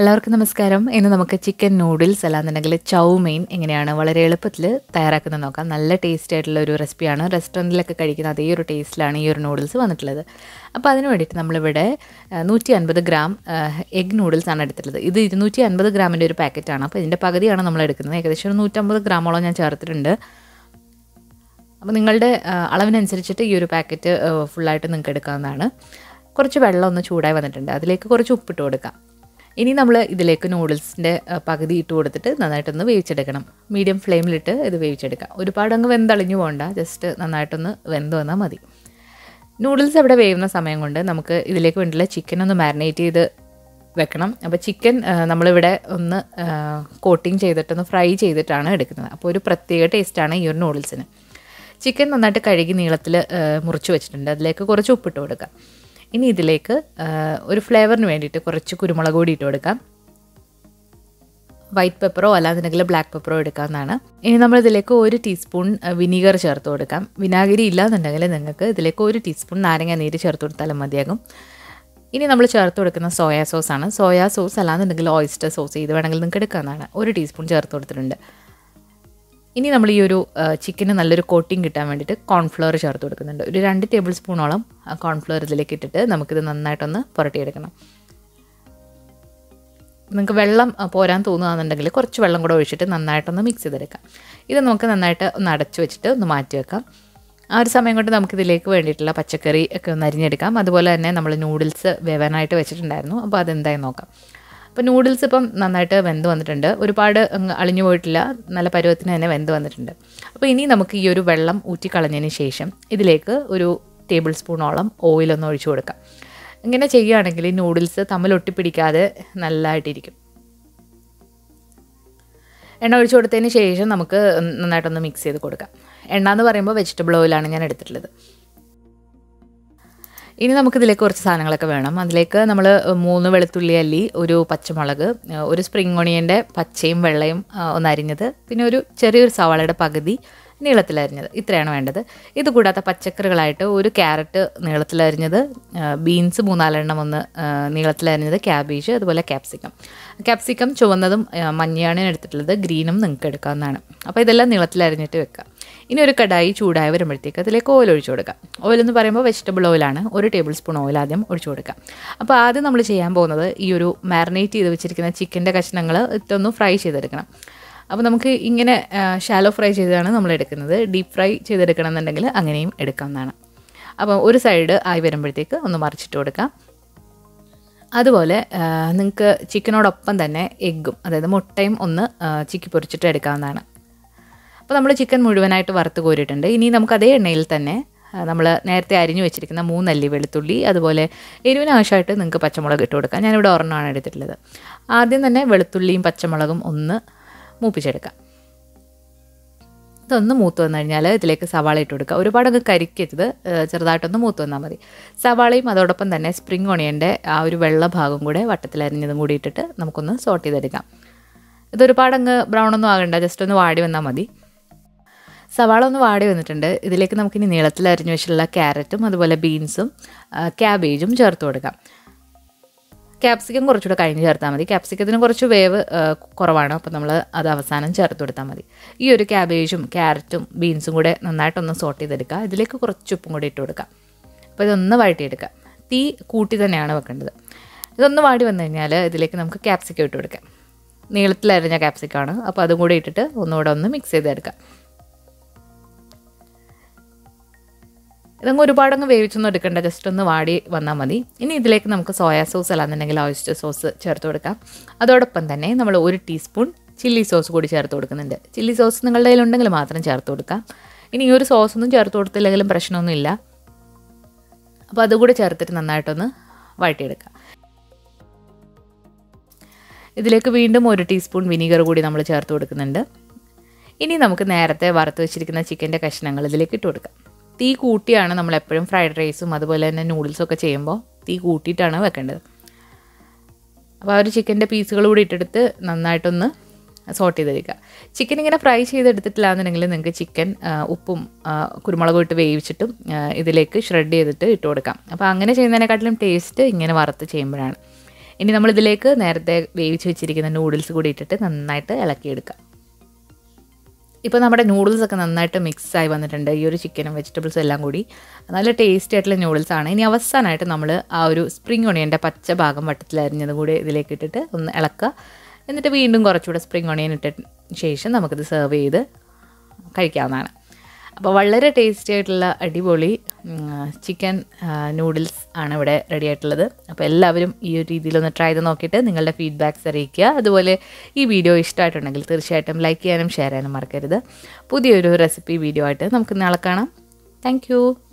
എല്ലാവർക്കും നമസ്കാരം ഇന്ന് നമുക്ക് ചിക്കൻ നൂഡിൽസ് അല്ലാന്നുണ്ടെങ്കിൽ ചൗമീൻ എങ്ങനെയാണ് വളരെ എളുപ്പത്തിൽ തയ്യാറാക്കുന്നത് നോക്കാം നല്ല ടേസ്റ്റ് ആയിട്ടുള്ള ഒരു റെസിപ്പിയാണ് റെസ്റ്റോറൻറ്റിലൊക്കെ കഴിക്കുന്ന അതേ ഒരു ടേസ്റ്റിലാണ് ഈ ഒരു നൂഡിൽസ് വന്നിട്ടുള്ളത് അപ്പോൾ അതിന് വേണ്ടിയിട്ട് നമ്മളിവിടെ നൂറ്റി അൻപത് ഗ്രാം എഗ് നൂഡിൽസ് ആണ് എടുത്തിട്ടുള്ളത് ഇത് ഇരുന്നൂറ്റി അൻപത് ഗ്രാമിൻ്റെ ഒരു പാക്കറ്റാണ് അപ്പോൾ ഇതിൻ്റെ പകുതിയാണ് നമ്മൾ എടുക്കുന്നത് ഏകദേശം ഒരു നൂറ്റമ്പത് ഗ്രാമോളം ഞാൻ ചേർത്തിട്ടുണ്ട് അപ്പോൾ നിങ്ങളുടെ ആ, അളവിനനുസരിച്ചിട്ട് ഈ ഒരു പാക്കറ്റ് ഫുള്ളായിട്ട് നിങ്ങൾക്ക് എടുക്കാവുന്നതാണ് കുറച്ച് വെള്ളം ഒന്ന് ചൂടായി വന്നിട്ടുണ്ട് അതിലേക്ക് കുറച്ച് ഉപ്പിട്ട് കൊടുക്കാം ഇനി നമ്മൾ ഇതിലേക്ക് നൂഡിൽസിൻ്റെ പകുതി ഇട്ട് കൊടുത്തിട്ട് നന്നായിട്ടൊന്ന് വേവിച്ചെടുക്കണം മീഡിയം ഫ്ലെയിമിലിട്ട് ഇത് വേവിച്ചെടുക്കാം ഒരുപാട് അങ്ങ് വെന്തളിഞ്ഞു പോകണ്ട ജസ്റ്റ് നന്നായിട്ടൊന്ന് വെന്ത് വന്നാൽ മതി നൂഡിൽസ് അവിടെ വേവുന്ന സമയം കൊണ്ട് നമുക്ക് ഇതിലേക്ക് വേണ്ടിയുള്ള ചിക്കൻ ഒന്ന് മാരിനേറ്റ് ചെയ്ത് വെക്കണം അപ്പോൾ ചിക്കൻ നമ്മളിവിടെ ഒന്ന് കോട്ടിങ് ചെയ്തിട്ടൊന്ന് ഫ്രൈ ചെയ്തിട്ടാണ് എടുക്കുന്നത് അപ്പോൾ ഒരു പ്രത്യേക ടേസ്റ്റാണ് ഈ ഒരു നൂഡിൽസിന് ചിക്കൻ നന്നായിട്ട് കഴുകി നീളത്തിൽ മുറിച്ച് വെച്ചിട്ടുണ്ട് അതിലേക്ക് കുറച്ച് ഉപ്പിട്ട് കൊടുക്കാം ഇനി ഇതിലേക്ക് ആ, ഒരു ഫ്ലേവറിന് വേണ്ടിയിട്ട് കുറച്ച് കുരുമുളക് പൊടി ഇട്ട് കൊടുക്കാം വൈറ്റ് പെപ്പറോ അല്ലാന്നുണ്ടെങ്കിൽ ബ്ലാക്ക് പെപ്പറോ എടുക്കാവുന്നതാണ് ഇനി നമ്മൾ ഇതിലേക്ക് ഒരു ടീസ്പൂൺ വിനീഗർ ചേർത്ത് കൊടുക്കാം വിനാഗിരി ഇല്ലാന്നുണ്ടെങ്കിൽ നിങ്ങൾക്ക് ഇതിലേക്ക് ഒരു ടീസ്പൂൺ നാരങ്ങ നീര് ചേർത്ത് കൊടുത്താലും മതിയാകും ഇനി നമ്മൾ ചേർത്ത് കൊടുക്കുന്ന സോയാ സോസാണ് സോയാ സോസ് അല്ലാന്നുണ്ടെങ്കിൽ ഓയിസ്റ്റർ സോസ് ഇത് വേണമെങ്കിൽ നിങ്ങൾക്ക് എടുക്കാവുന്നതാണ് ഒരു ടീസ്പൂൺ ചേർത്ത് കൊടുത്തിട്ടുണ്ട് ഇനി നമ്മൾ ഈ ഒരു ചിക്കന് നല്ലൊരു കോട്ടിങ് കിട്ടാൻ വേണ്ടിയിട്ട് കോൺഫ്ലവർ ചേർത്ത് കൊടുക്കുന്നുണ്ട് ഒരു രണ്ട് ടേബിൾ സ്പൂണോളം കോൺഫ്ലവർ ഇതിലേക്ക് ഇട്ടിട്ട് നമുക്കിത് നന്നായിട്ടൊന്ന് പുരട്ടിയെടുക്കണം നിങ്ങൾക്ക് വെള്ളം ആ, പോരാൻ തോന്നുകയാണെന്നുണ്ടെങ്കിൽ കുറച്ച് വെള്ളം കൂടെ ഒഴിച്ചിട്ട് നന്നായിട്ടൊന്ന് മിക്സ് ചെയ്തെടുക്കാം ഇത് നമുക്ക് നന്നായിട്ട് ഒന്ന് അടച്ചു വെച്ചിട്ട് ഒന്ന് മാറ്റി വെക്കാം ആ ഒരു സമയം കൊണ്ട് നമുക്കിതിലേക്ക് വേണ്ടിയിട്ടുള്ള പച്ചക്കറി ഒക്കെ ഒന്ന് അരിഞ്ഞെടുക്കാം അതുപോലെ തന്നെ നമ്മൾ നൂഡിൽസ് വേവാനായിട്ട് വെച്ചിട്ടുണ്ടായിരുന്നു അപ്പോൾ അതെന്തായി നോക്കാം അപ്പോൾ നൂഡിൽസ് ഇപ്പം നന്നായിട്ട് വെന്ത് വന്നിട്ടുണ്ട് ഒരുപാട് അങ്ങ് അളിഞ്ഞു പോയിട്ടില്ല നല്ല പരുവത്തിന് തന്നെ വെന്ത് വന്നിട്ടുണ്ട് അപ്പോൾ ഇനി നമുക്ക് ഈ ഒരു വെള്ളം ഊറ്റിക്കളഞ്ഞതിന് ശേഷം ഇതിലേക്ക് ഒരു ടേബിൾ സ്പൂണോളം ഓയിലൊന്ന് ഒഴിച്ചു കൊടുക്കാം ഇങ്ങനെ ചെയ്യുകയാണെങ്കിൽ ഈ നൂഡിൽസ് തമ്മിൽ ഒട്ടിപ്പിടിക്കാതെ നല്ലതായിട്ടിരിക്കും എണ്ണ ഒഴിച്ചു കൊടുത്തതിന് ശേഷം നമുക്ക് നന്നായിട്ടൊന്ന് മിക്സ് ചെയ്ത് കൊടുക്കാം എണ്ണ എന്ന് പറയുമ്പോൾ വെജിറ്റബിൾ ഓയിലാണ് ഞാൻ എടുത്തിട്ടുള്ളത് ഇനി നമുക്കിതിലേക്ക് കുറച്ച് സാധനങ്ങളൊക്കെ വേണം അതിലേക്ക് നമ്മൾ മൂന്ന് വെളുത്തുള്ളി അല്ലി ഒരു പച്ചമുളക് ഒരു സ്പ്രിംഗ് ഒണിയൻ്റെ പച്ചയും വെള്ളയും ആ, ഒന്ന് അരിഞ്ഞത് പിന്നെ ഒരു ചെറിയൊരു സവാളയുടെ പകുതി നീളത്തിലരിഞ്ഞത് ഇത്രയാണ് വേണ്ടത് ഇത് കൂടാതെ പച്ചക്കറികളായിട്ട് ഒരു ക്യാരറ്റ് നീളത്തിലരിഞ്ഞത് ബീൻസ് മൂന്നാലെണ്ണം ഒന്ന് ആ, നീളത്തിലരിഞ്ഞത് ക്യാബേജ് അതുപോലെ ക്യാപ്സിക്കം ക്യാപ്സിക്കം ചുവന്നതും ആ, മഞ്ഞയാണ് ഞാൻ എടുത്തിട്ടുള്ളത് ഗ്രീനും നിങ്ങൾക്ക് എടുക്കാവുന്നതാണ് അപ്പോൾ ഇതെല്ലാം നീളത്തിലരിഞ്ഞിട്ട് വെക്കുക ഇനി ഒരു കടായി ചൂടായി വരുമ്പോഴത്തേക്ക് അതിലേക്ക് ഓയിൽ ഒഴിച്ചു കൊടുക്കാം ഓയിൽ എന്ന് പറയുമ്പോൾ വെജിറ്റബിൾ ഓയിലാണ് ഒരു ടേബിൾ സ്പൂൺ ഓയിൽ ആദ്യം ഒഴിച്ചു കൊടുക്കാം അപ്പോൾ ആദ്യം നമ്മൾ ചെയ്യാൻ പോകുന്നത് ഈ ഒരു മാരിനേറ്റ് ചെയ്ത് വെച്ചിരിക്കുന്ന ചിക്കൻ്റെ കഷ്ണങ്ങൾ ഇട്ടൊന്ന് ഫ്രൈ ചെയ്തെടുക്കണം അപ്പോൾ നമുക്ക് ഇങ്ങനെ ഷാലോ ഫ്രൈ ചെയ്താണ് നമ്മൾ എടുക്കുന്നത് ഡീപ്പ് ഫ്രൈ ചെയ്തെടുക്കണം എന്നുണ്ടെങ്കിൽ അങ്ങനെയും എടുക്കാവുന്നതാണ് അപ്പോൾ ഒരു സൈഡ് ആയി വരുമ്പോഴത്തേക്ക് ഒന്ന് മറിച്ചിട്ട് കൊടുക്കാം അതുപോലെ നിങ്ങൾക്ക് ചിക്കനോടൊപ്പം തന്നെ എഗ്ഗും അതായത് മുട്ടയും ഒന്ന് ആ, ചിക്കി പൊരിച്ചിട്ട് എടുക്കാവുന്നതാണ് അപ്പോൾ നമ്മൾ ചിക്കൻ മുഴുവനായിട്ട് വറുത്ത് കോരിയിട്ടുണ്ട് ഇനി നമുക്ക് അതേ എണ്ണയിൽ തന്നെ നമ്മൾ നേരത്തെ അരിഞ്ഞു വെച്ചിരിക്കുന്ന മൂന്നല്ലി വെളുത്തുള്ളി അതുപോലെ എരിവിന് ആവശ്യമായിട്ട് നിങ്ങൾക്ക് പച്ചമുളക് ഇട്ട് കൊടുക്കാം ഞാനിവിടെ ഒരെണ്ണമാണ് എടുത്തിട്ടുള്ളത് ആദ്യം തന്നെ വെളുത്തുള്ളിയും പച്ചമുളകും ഒന്ന് മൂപ്പിച്ചെടുക്കാം ഇതൊന്ന് മൂത്ത് വന്നു കഴിഞ്ഞാൽ ഇതിലേക്ക് സവാള ഇട്ട് കൊടുക്കുക ഒരുപാട് അങ്ങ് കരിക്കരുത് ഏഹ് ചെറുതായിട്ടൊന്ന് മൂത്ത് വന്നാൽ മതി സവാളയും അതോടൊപ്പം തന്നെ സ്പ്രിംഗ് ഒണിയൻ്റെ ആ ഒരു വെള്ള ഭാഗം കൂടെ വട്ടത്തിലരിഞ്ഞതും കൂടി ഇട്ടിട്ട് നമുക്കൊന്ന് സോട്ട് ചെയ്തെടുക്കാം ഇതൊരുപാട് അങ്ങ് ബ്രൗൺ ഒന്നും ആകണ്ട ജസ്റ്റ് ഒന്ന് വാടി വന്നാൽ മതി സവാള ഒന്ന് വാടി വന്നിട്ടുണ്ട് ഇതിലേക്ക് നമുക്കിനി നീളത്തിൽ അരിഞ്ഞു വെച്ചിട്ടുള്ള ക്യാരറ്റും അതുപോലെ ബീൻസും ക്യാബേജും ചേർത്ത് കൊടുക്കാം ക്യാപ്സിക്കം കുറച്ചുകൂടെ കഴിഞ്ഞ് ചേർത്താൽ മതി ക്യാപ്സിക്കത്തിന് കുറച്ച് വേവ് ആ, കുറവാണ് അപ്പോൾ നമ്മൾ അത് അവസാനം ചേർത്ത് കൊടുത്താൽ മതി ഈ ഒരു ക്യാബേജും ക്യാരറ്റും ബീൻസും കൂടെ നന്നായിട്ടൊന്ന് സോട്ട് ചെയ്തെടുക്കുക ഇതിലേക്ക് കുറച്ച് ഉപ്പും കൂടി ഇട്ട് കൊടുക്കാം അപ്പോൾ ഇതൊന്ന് വഴറ്റിയെടുക്കുക തീ കൂട്ടി തന്നെയാണ് വെക്കേണ്ടത് ഇതൊന്ന് വാടി വന്നു കഴിഞ്ഞാൽ ഇതിലേക്ക് നമുക്ക് ക്യാപ്സിക്കം ഇട്ട് കൊടുക്കാം നീളത്തിലരിഞ്ഞ ക്യാപ്സിക്കമാണ് അപ്പോൾ അതും കൂടി ഇട്ടിട്ട് ഒന്നുകൂടെ ഒന്ന് മിക്സ് ചെയ്തെടുക്കാം ഇതങ്ങ് ഒരുപാടങ്ങ് വേവിച്ചൊന്നും എടുക്കണ്ട ജസ്റ്റ് ഒന്ന് വാടി വന്നാൽ മതി ഇനി ഇതിലേക്ക് നമുക്ക് സോയാ സോസ് അല്ലാന്നുണ്ടെങ്കിൽ ഓയിസ്റ്റർ സോസ് ചേർത്ത് കൊടുക്കാം അതോടൊപ്പം തന്നെ നമ്മൾ ഒരു ടീസ്പൂൺ ചില്ലി സോസ് കൂടി ചേർത്ത് കൊടുക്കുന്നുണ്ട് ചില്ലി സോസ് നിങ്ങളുടെ കയ്യിലുണ്ടെങ്കിൽ മാത്രം ചേർത്ത് കൊടുക്കാം ഇനി ഈ ഒരു സോസൊന്നും ചേർത്ത് കൊടുത്തില്ലെങ്കിലും പ്രശ്നമൊന്നുമില്ല അപ്പോൾ അതുകൂടി ചേർത്തിട്ട് നന്നായിട്ടൊന്ന് വഴറ്റിയെടുക്കാം ഇതിലേക്ക് വീണ്ടും ഒരു ടീസ്പൂൺ വിനീഗർ കൂടി നമ്മൾ ചേർത്ത് കൊടുക്കുന്നുണ്ട് ഇനി നമുക്ക് നേരത്തെ വറുത്ത് വെച്ചിരിക്കുന്ന ചിക്കൻ്റെ കഷ്ണങ്ങൾ ഇതിലേക്ക് ഇട്ട് കൊടുക്കാം തീ കൂട്ടിയാണ് നമ്മൾ എപ്പോഴും ഫ്രൈഡ് റൈസും അതുപോലെ തന്നെ നൂഡിൽസും ഒക്കെ ചെയ്യുമ്പോൾ തീ കൂട്ടിയിട്ടാണ് വെക്കേണ്ടത് അപ്പോൾ ആ ഒരു ചിക്കൻ്റെ പീസുകൾ കൂടി ഇട്ടെടുത്ത് നന്നായിട്ടൊന്ന് സോട്ട് ചെയ്തെടുക്കുക ചിക്കൻ ഇങ്ങനെ ഫ്രൈ ചെയ്തെടുത്തിട്ടില്ല എന്നുണ്ടെങ്കിൽ നിങ്ങൾക്ക് ചിക്കൻ ആ, ഉപ്പും ആ, കുരുമുളകും ഇട്ട് വേവിച്ചിട്ടും ആ, ഇതിലേക്ക് ഷ്രെഡ് ചെയ്തിട്ട് ഇട്ട് കൊടുക്കാം അപ്പോൾ അങ്ങനെ ചെയ്യുന്നതിനെക്കാട്ടിലും ടേസ്റ്റ് ഇങ്ങനെ വറുത്ത് ചെയ്യുമ്പോഴാണ് ഇനി നമ്മളിതിലേക്ക് നേരത്തെ വേവിച്ച് വെച്ചിരിക്കുന്ന നൂഡിൽസ് കൂടി ഇട്ടിട്ട് നന്നായിട്ട് ഇളക്കിയെടുക്കാം ഇപ്പോൾ നമ്മുടെ നൂഡിൽസ് ഒക്കെ നന്നായിട്ട് മിക്സ് ആയി വന്നിട്ടുണ്ട് ഈ ഒരു ചിക്കനും വെജിറ്റബിൾസും എല്ലാം കൂടി നല്ല ടേസ്റ്റി ആയിട്ടുള്ള നൂഡിൽസ് ആണ് ഇനി അവസാനമായിട്ട് നമ്മൾ ആ ഒരു സ്പ്രിംഗ് ഒണിയൻ്റെ പച്ച ഭാഗം വട്ടത്തിലരിഞ്ഞതും കൂടി ഇതിലേക്ക് ഇട്ടിട്ട് ഒന്ന് ഇളക്കുക എന്നിട്ട് വീണ്ടും കുറച്ചുകൂടെ സ്പ്രിംഗ് ഒണിയൻ ഇട്ട ശേഷം നമുക്കിത് സെർവ് ചെയ്ത് കഴിക്കാവുന്നതാണ് അപ്പോൾ വളരെ ടേസ്റ്റി ആയിട്ടുള്ള അടിപൊളി ചിക്കൻ നൂഡിൽസ് ആണ് ഇവിടെ റെഡി ആയിട്ടുള്ളത് അപ്പോൾ എല്ലാവരും ഈ ഒരു രീതിയിലൊന്ന് ട്രൈ ചെയ്ത് നോക്കിയിട്ട് നിങ്ങളുടെ ഫീഡ്ബാക്ക്സ് അറിയിക്കുക അതുപോലെ ഈ വീഡിയോ ഇഷ്ടമായിട്ടുണ്ടെങ്കിൽ തീർച്ചയായിട്ടും ലൈക്ക് ചെയ്യാനും ഷെയർ ചെയ്യാനും മറക്കരുത് പുതിയൊരു റെസിപ്പി വീഡിയോ ആയിട്ട് നമുക്ക് നാളെ കാണാം താങ്ക്